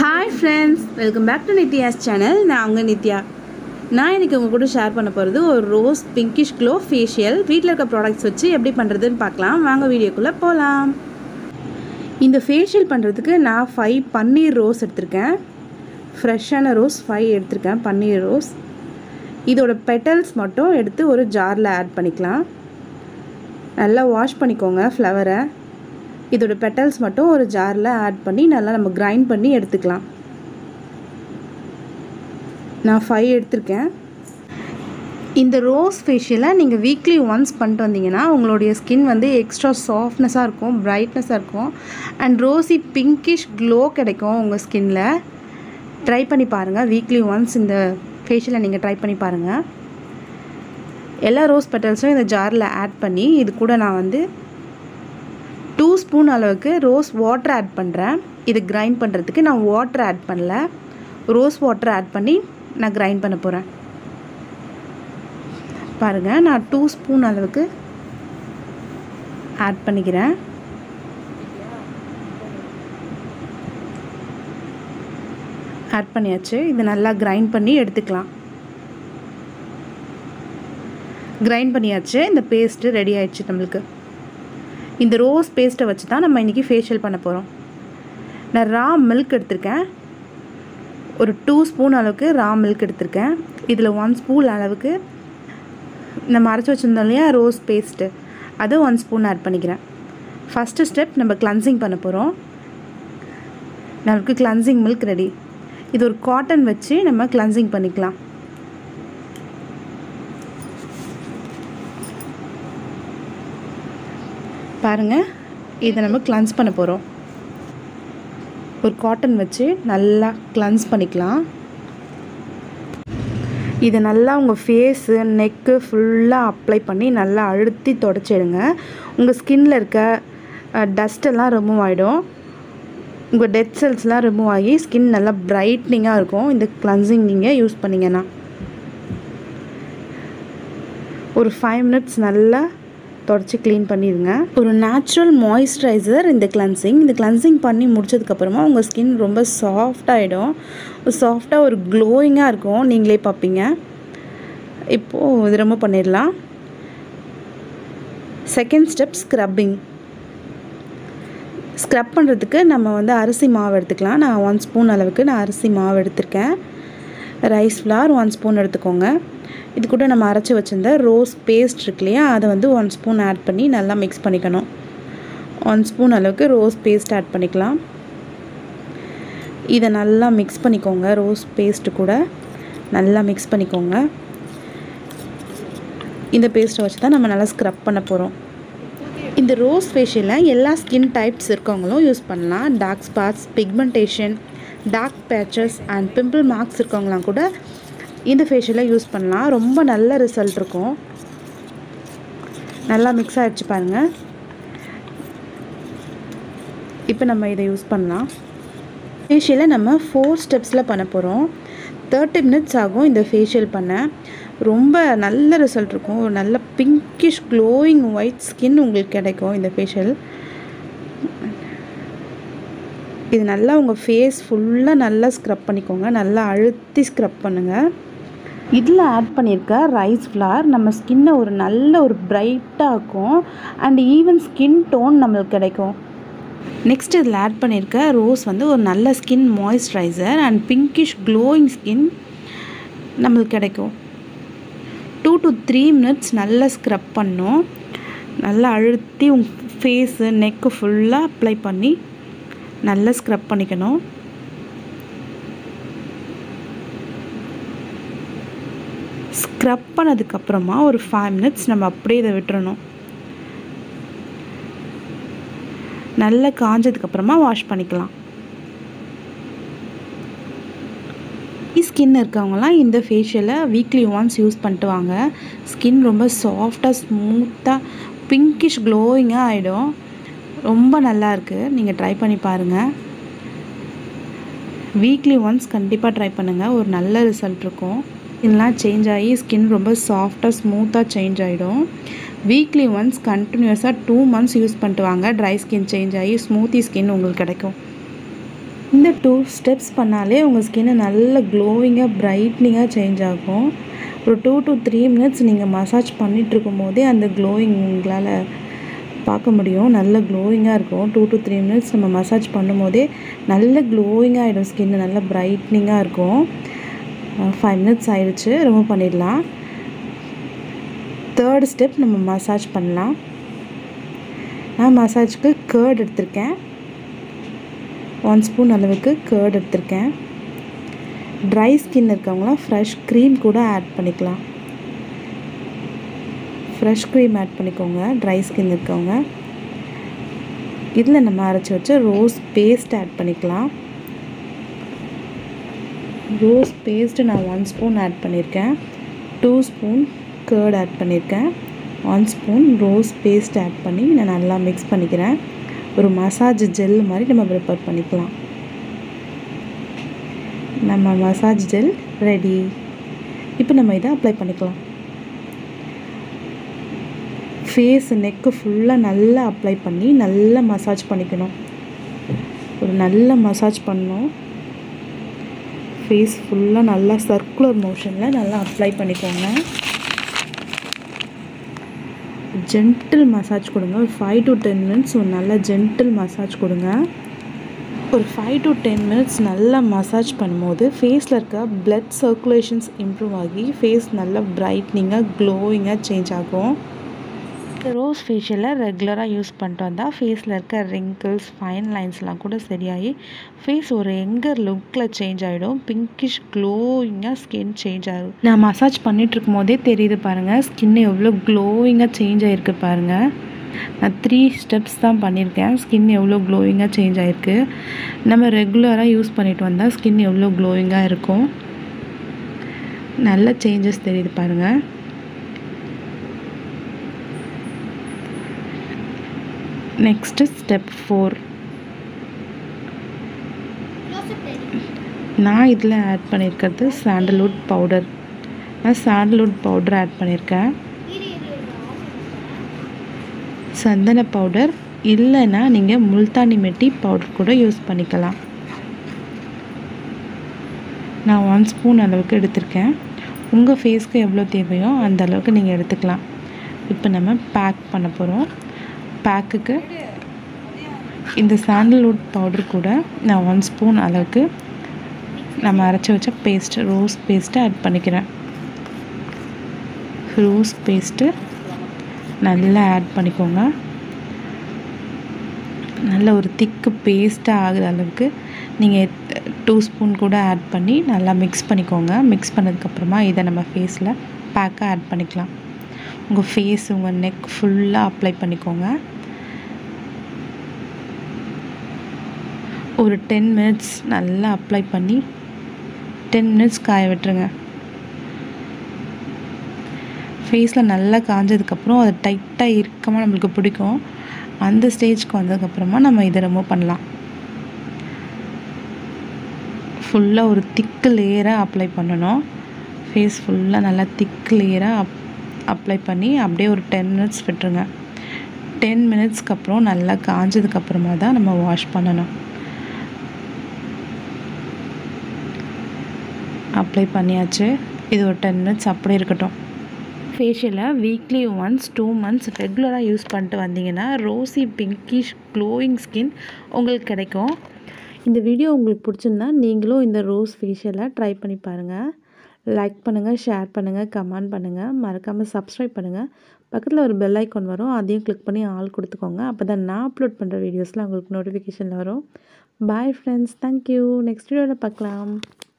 hi friends welcome back to Nithya's channel நான் உங்கள் நித்யா நான் இன்றைக்கி உங்கள் கூட ஷேர் பண்ண போகிறது ஒரு ரோஸ் பிங்கிஷ் க்ளோ ஃபேஷியல் வீட்டில் இருக்க ப்ராடக்ட்ஸ் வச்சு எப்படி பண்ணுறதுன்னு பார்க்கலாம் வாங்க வீடியோக்குள்ளே போகலாம் இந்த ஃபேஷியல் பண்ணுறதுக்கு நான் ஃபைவ் பன்னீர் ரோஸ் எடுத்திருக்கேன் ஃப்ரெஷ்ஷான ரோஸ் ஃபைவ் எடுத்திருக்கேன் பன்னீர் ரோஸ் இதோட பெட்டல்ஸ் மட்டும் எடுத்து ஒரு ஜாரில் ஆட் பண்ணிக்கலாம் நல்லா வாஷ் பண்ணிக்கோங்க ஃப்ளவரை இதோட பெட்டல்ஸ் மட்டும் ஒரு ஜாரில் ஆட் பண்ணி நல்லா நம்ம கிரைண்ட் பண்ணி எடுத்துக்கலாம் நான் ஃபைவ் எடுத்திருக்கேன் இந்த ரோஸ் ஃபேஷியலை நீங்கள் வீக்லி ஒன்ஸ் பண்ணிட்டு வந்தீங்கன்னா உங்களுடைய ஸ்கின் வந்து எக்ஸ்ட்ரா சாஃப்ட்னஸாக இருக்கும் பிரைட்னஸாக இருக்கும் அண்ட் ரோஸி பிங்கிஷ் க்ளோ கிடைக்கும் உங்கள் ஸ்கின்னில் ட்ரை பண்ணி பாருங்கள் வீக்லி ஒன்ஸ் இந்த ஃபேஷியலை நீங்கள் ட்ரை பண்ணி பாருங்கள் எல்லா ரோஸ் பெட்டல்ஸும் இந்த ஜாரில் ஆட் பண்ணி இது கூட நான் வந்து டூ ஸ்பூன் அளவுக்கு ரோஸ் வாட்டர் ஆட் பண்ணுறேன் இது கிரைண்ட் பண்ணுறதுக்கு நான் வாட்டர் ஆட் பண்ணல ரோஸ் வாட்டர் ஆட் பண்ணி நான் கிரைண்ட் பண்ண போகிறேன் பாருங்கள் நான் டூ ஸ்பூன் அளவுக்கு ஆட் பண்ணிக்கிறேன் ஆட் பண்ணியாச்சு இது நல்லா கிரைண்ட் பண்ணி எடுத்துக்கலாம் கிரைண்ட் பண்ணியாச்சு இந்த பேஸ்ட்டு ரெடி ஆயிடுச்சு நம்மளுக்கு இந்த ரோஸ் பேஸ்ட்டை வச்சு தான் நம்ம இன்றைக்கி ஃபேஷியல் பண்ண போகிறோம் நான் ரா மில்க் எடுத்திருக்கேன் ஒரு டூ ஸ்பூன் அளவுக்கு ரா மில்க் எடுத்திருக்கேன் இதில் ஒன் ஸ்பூன் அளவுக்கு நம்ம அரைச்சி வச்சுருந்தோம் இல்லையா ரோஸ் பேஸ்ட்டு அது ஒன் ஸ்பூன் ஆட் பண்ணிக்கிறேன் ஃபஸ்ட்டு ஸ்டெப் நம்ம கிளன்சிங் பண்ண போகிறோம் நம்மளுக்கு கிளன்சிங் மில்க் ரெடி இது ஒரு காட்டன் வச்சு நம்ம கிளன்சிங் பண்ணிக்கலாம் பாருங்கள் இதை நம்ம கிளன்ஸ் பண்ண போகிறோம் ஒரு காட்டன் வச்சு நல்லா கிளன்ஸ் பண்ணிக்கலாம் இதை நல்லா உங்கள் ஃபேஸு நெக்கு ஃபுல்லாக அப்ளை பண்ணி நல்லா அழுத்தி தொடச்சிடுங்க உங்கள் ஸ்கின்னில் இருக்க டஸ்ட்டெல்லாம் ரிமூவ் ஆகிடும் உங்கள் டெட் செல்ஸ்லாம் ரிமூவ் ஆகி ஸ்கின் நல்லா பிரைட்னிங்காக இருக்கும் இந்த கிளன்சிங் நீங்கள் யூஸ் பண்ணிங்கன்னா ஒரு ஃபைவ் மினிட்ஸ் நல்லா தொடச்சி க்ளீன் பண்ணிடுங்க ஒரு நேச்சுரல் மாய்ஸ்சரைசர் இந்த கிளன்சிங் இந்த கிளன்சிங் பண்ணி முடிச்சதுக்கப்புறமா உங்கள் ஸ்கின் ரொம்ப சாஃப்டாகிடும் சாஃப்டாக ஒரு க்ளோயிங்காக இருக்கும் நீங்களே பார்ப்பீங்க இப்போது இது ரொம்ப பண்ணிடலாம் செகண்ட் ஸ்டெப் ஸ்க்ரப்பிங் ஸ்க்ரப் பண்ணுறதுக்கு நம்ம வந்து அரிசி மாவு எடுத்துக்கலாம் நான் ஒன் ஸ்பூன் அளவுக்கு நான் அரிசி மாவு எடுத்திருக்கேன் ரைஸ் ஃப்ளார் ஒன் ஸ்பூன் எடுத்துக்கோங்க இது கூட நம்ம அரைச்சி வச்சுருந்த ரோஸ் பேஸ்ட் இருக்கு இல்லையா அதை வந்து ஒன் ஸ்பூன் ஆட் பண்ணி நல்லா மிக்ஸ் பண்ணிக்கணும் ஒன் ஸ்பூன் அளவுக்கு ரோஸ் பேஸ்ட் ஆட் பண்ணிக்கலாம் இதை நல்லா மிக்ஸ் பண்ணிக்கோங்க ரோஸ் பேஸ்ட்டு கூட நல்லா மிக்ஸ் பண்ணிக்கோங்க இந்த பேஸ்ட்டை வச்சு தான் நம்ம நல்லா ஸ்க்ரப் பண்ண போகிறோம் இந்த ரோஸ் ஃபேஷியலில் எல்லா ஸ்கின் டைப்ஸ் இருக்கவங்களும் யூஸ் பண்ணலாம் dark spots pigmentation dark patches and pimple marks இருக்கவங்களாம் கூட இந்த ஃபேஷியலை யூஸ் பண்ணலாம் ரொம்ப நல்ல ரிசல்ட் இருக்கும் நல்லா மிக்ஸ் ஆகிடுச்சு பாருங்கள் இப்போ நம்ம இதை யூஸ் பண்ணலாம் ஃபேஷியலை நம்ம ஃபோர் ஸ்டெப்ஸில் பண்ண போகிறோம் தேர்ட்டி மினிட்ஸ் ஆகும் இந்த ஃபேஷியல் பண்ண ரொம்ப நல்ல ரிசல்ட் இருக்கும் ஒரு நல்ல பிங்கிஷ் க்ளோயிங் ஒயிட் ஸ்கின் உங்களுக்கு கிடைக்கும் இந்த ஃபேஷியல் இது நல்லா உங்கள் ஃபேஸ் ஃபுல்லாக நல்லா ஸ்க்ரப் பண்ணிக்கோங்க நல்லா அழுத்தி ஸ்க்ரப் பண்ணுங்கள் இதில் ஆட் பண்ணியிருக்க ரைஸ் ஃப்ளார் நம்ம ஸ்கின்னை ஒரு நல்ல ஒரு பிரைட்டாக இருக்கும் அண்ட் ஈவன் ஸ்கின் டோன் நம்மளுக்கு கிடைக்கும் நெக்ஸ்ட் இதில் ஆட் பண்ணியிருக்க ரோஸ் வந்து ஒரு நல்ல skin moisturiser and pinkish glowing skin நம்மளுக்கு கிடைக்கும் டூ டு த்ரீ மினிட்ஸ் நல்லா ஸ்க்ரப் பண்ணும் நல்லா அழுத்தி உங்கள் ஃபேஸு நெக்கு ஃபுல்லாக அப்ளை பண்ணி நல்லா ஸ்க்ரப் பண்ணிக்கணும் ஸ்க்ரப் பண்ணதுக்கப்புறமா ஒரு ஃபைவ் மினிட்ஸ் நம்ம அப்படியே இதை விட்டுறணும் நல்லா காஞ்சதுக்கப்புறமா வாஷ் பண்ணிக்கலாம் ஸ்கின் இருக்கவங்களாம் இந்த ஃபேஷியலை வீக்லி ஒன்ஸ் யூஸ் பண்ணிட்டு வாங்க ஸ்கின் ரொம்ப சாஃப்டாக ஸ்மூத்தாக பிங்கிஷ் க்ளோயிங்காக ஆகிடும் ரொம்ப நல்லா இருக்குது நீங்கள் ட்ரை பண்ணி பாருங்கள் வீக்லி ஒன்ஸ் கண்டிப்பாக ட்ரை பண்ணுங்கள் ஒரு நல்ல ரிசல்ட் இருக்கும் இதெல்லாம் சேஞ்ச் ஆகி ஸ்கின் ரொம்ப சாஃப்டாக ஸ்மூத்தாக சேஞ்ச் ஆகிடும் வீக்லி ஒன்ஸ் கண்டினியூஸாக டூ மந்த்ஸ் யூஸ் பண்ணிட்டு வாங்க ட்ரை ஸ்கின் சேஞ்ச் ஆகி ஸ்மூத்தி ஸ்கின் உங்களுக்கு கிடைக்கும் இந்த டூ ஸ்டெப்ஸ் பண்ணாலே உங்கள் ஸ்கின்னு நல்ல க்ளோவிங்காக பிரைட்னிங்காக சேஞ்ச் ஆகும் ஒரு டூ டு த்ரீ மினிட்ஸ் நீங்கள் மசாஜ் பண்ணிகிட்டு இருக்கும் போதே அந்த க்ளோயிங் உங்களால் பார்க்க முடியும் நல்ல க்ளோயிங்காக இருக்கும் டூ டு த்ரீ மினிட்ஸ் நம்ம மசாஜ் பண்ணும்போதே நல்ல க்ளோயிங்காக ஆகிடும் ஸ்கின்னு நல்ல பிரைட்னிங்காக இருக்கும் ஃபைவ் மினிட்ஸ் ஆயிடுச்சு ரிமூவ் பண்ணிடலாம் தேர்ட் ஸ்டெப் நம்ம மசாஜ் பண்ணலாம் நான் மசாஜ்க்கு கேர்ட் எடுத்திருக்கேன் ஒன் ஸ்பூன் அளவுக்கு கேர்ட் எடுத்திருக்கேன் ட்ரை ஸ்கின் இருக்கவங்களாம் ஃப்ரெஷ் க்ரீம் கூட ஆட் பண்ணிக்கலாம் ஃப்ரெஷ் க்ரீம் ஆட் பண்ணிக்கோங்க ட்ரை ஸ்கின் இருக்கவங்க இதில் நம்ம அரைச்சி வச்ச ரோஸ் பேஸ்ட் ஆட் பண்ணிக்கலாம் ரோஸ் பேஸ்ட்டு நான் ஒன் ஸ்பூன் ஆட் பண்ணியிருக்கேன் டூ ஸ்பூன் கேர்ட் ஆட் பண்ணியிருக்கேன் one spoon rose paste add பண்ணி நான் நல்லா மிக்ஸ் பண்ணிக்கிறேன் ஒரு மசாஜ் ஜெல் மாதிரி நம்ம ப்ரிப்பேர் பண்ணிக்கலாம் நம்ம மசாஜ் ஜெல் ரெடி இப்போ நம்ம இதை அப்ளை பண்ணிக்கலாம் ஃபேஸ் நெக்கு ஃபுல்லாக நல்லா அப்ளை பண்ணி நல்லா மசாஜ் பண்ணிக்கணும் ஒரு நல்ல மசாஜ் பண்ணணும் ஃபேஸ் ஃபுல்லாக நல்லா சர்க்குலர் மோஷனில் நல்லா அப்ளை பண்ணிக்கோங்க ஜென்டில் மசாஜ் கொடுங்க ஒரு ஃபைவ் டு டென் மினிட்ஸ் ஒரு நல்ல ஜென்டில் மசாஜ் கொடுங்க ஒரு ஃபைவ் டு டென் மினிட்ஸ் நல்லா மசாஜ் பண்ணும்போது ஃபேஸில் இருக்க பிளட் சர்க்குலேஷன்ஸ் இம்ப்ரூவ் ஆகி ஃபேஸ் நல்லா பிரைட்னிங்காக க்ளோயிங்காக சேஞ்ச் ஆகும் ரோஸ் ஃபேஷியலை ரெகுலராக யூஸ் பண்ணிட்டு வந்தால் ஃபேஸில் இருக்க ரிங்கிள்ஸ் ஃபைன் லைன்ஸ்லாம் கூட சரியாகி ஃபேஸ் ஒரு எங்கர் லுக்கில் சேஞ்ச் ஆகிடும் பிங்கிஷ் க்ளோயிங்காக ஸ்கின் சேஞ்ச் ஆகும் நான் மசாஜ் பண்ணிகிட்டு இருக்கும் போதே தெரியுது பாருங்கள் ஸ்கின் எவ்வளோ க்ளோயிங்காக சேஞ்ச் ஆகிருக்கு பாருங்கள் நான் த்ரீ ஸ்டெப்ஸ் தான் பண்ணியிருக்கேன் ஸ்கின் எவ்வளோ க்ளோயிங்காக சேஞ்ச் ஆகிருக்கு நம்ம ரெகுலராக யூஸ் பண்ணிட்டு வந்தால் ஸ்கின் எவ்வளோ க்ளோயிங்காக இருக்கும் நல்ல சேஞ்சஸ் தெரியுது பாருங்கள் நெக்ஸ்ட்டு ஸ்டெப் ஃபோர் நான் இதில் ஆட் பண்ணியிருக்கிறது சாண்டல்வுட் பவுடர் நான் சாண்டல்வுட் பவுடர் ஆட் பண்ணியிருக்கேன் சந்தன பவுடர் இல்லைன்னா நீங்கள் முல்தானி மெட்டி பவுடர் கூட யூஸ் பண்ணிக்கலாம் நான் ஒன் ஸ்பூன் அளவுக்கு எடுத்திருக்கேன் உங்கள் ஃபேஸ்க்கு எவ்வளோ தேவையோ அந்த அளவுக்கு நீங்கள் எடுத்துக்கலாம் இப்போ நம்ம பேக் பண்ண போகிறோம் பேக்குக்கு இந்த சாண்டல்வுட் பவுடர் கூட நான் ஒன் ஸ்பூன் அளவுக்கு நம்ம அரைச்சி வச்ச பேஸ்ட் ரோஸ் பேஸ்ட்டு ஆட் பண்ணிக்கிறேன் ரோஸ் பேஸ்ட்டு நல்லா ஆட் பண்ணிக்கோங்க நல்ல ஒரு திக்கு பேஸ்ட்டாக ஆகுற அளவுக்கு நீங்கள் டூ ஸ்பூன் கூட ஆட் பண்ணி நல்லா மிக்ஸ் பண்ணிக்கோங்க மிக்ஸ் பண்ணதுக்கப்புறமா இதை நம்ம ஃபேஸில் பேக்காக ஆட் பண்ணிக்கலாம் உங்கள் ஃபேஸ் உங்கள் நெக் ஃபுல்லாக அப்ளை பண்ணிக்கோங்க ஒரு டென் மினிட்ஸ் நல்லா அப்ளை பண்ணி டென் மினிட்ஸ் காய விட்டுருங்க ஃபேஸில் நல்லா காஞ்சதுக்கப்புறம் அது டைட்டாக இறுக்கமாக நம்மளுக்கு பிடிக்கும் அந்த ஸ்டேஜ்க்கு வந்ததுக்கப்புறமா நம்ம இதை ரிமூவ் பண்ணலாம் ஃபுல்லாக ஒரு திக்கு லேயராக அப்ளை பண்ணணும் ஃபேஸ் ஃபுல்லாக நல்லா திக் லேயராக அப் அப்ளை பண்ணி அப்படியே ஒரு டென் மினிட்ஸ் விட்டுருங்க டென் மினிட்ஸ்க்கு அப்புறம் நல்லா காஞ்சதுக்கப்புறமா தான் நம்ம வாஷ் பண்ணணும் அப்ளை பண்ணியாச்சு இது ஒரு டென் மினிட்ஸ் அப்படியே இருக்கட்டும் ஃபேஷியலை வீக்லி ஒன்ஸ் டூ மந்த்ஸ் ரெகுலராக யூஸ் பண்ணிட்டு வந்தீங்கன்னா ரோசி பிங்கிஷ் க்ளோயிங் ஸ்கின் உங்களுக்கு கிடைக்கும் இந்த வீடியோ உங்களுக்கு பிடிச்சிருந்தா நீங்களும் இந்த ரோஸ் ஃபேஷியலை ட்ரை பண்ணி பாருங்கள் லைக் பண்ணுங்கள் ஷேர் பண்ணுங்கள் கமெண்ட் பண்ணுங்கள் மறக்காமல் சப்ஸ்கிரைப் பண்ணுங்கள் பக்கத்தில் ஒரு பெல் ஐக்கான் வரும் அதையும் கிளிக் பண்ணி ஆள் கொடுத்துக்கோங்க அப்போ தான் நான் அப்லோட் பண்ணுற வீடியோஸில் உங்களுக்கு நோட்டிஃபிகேஷன் வரும் பாய் ஃப்ரெண்ட்ஸ் தேங்க்யூ நெக்ஸ்ட் வீடியோவில் பார்க்கலாம்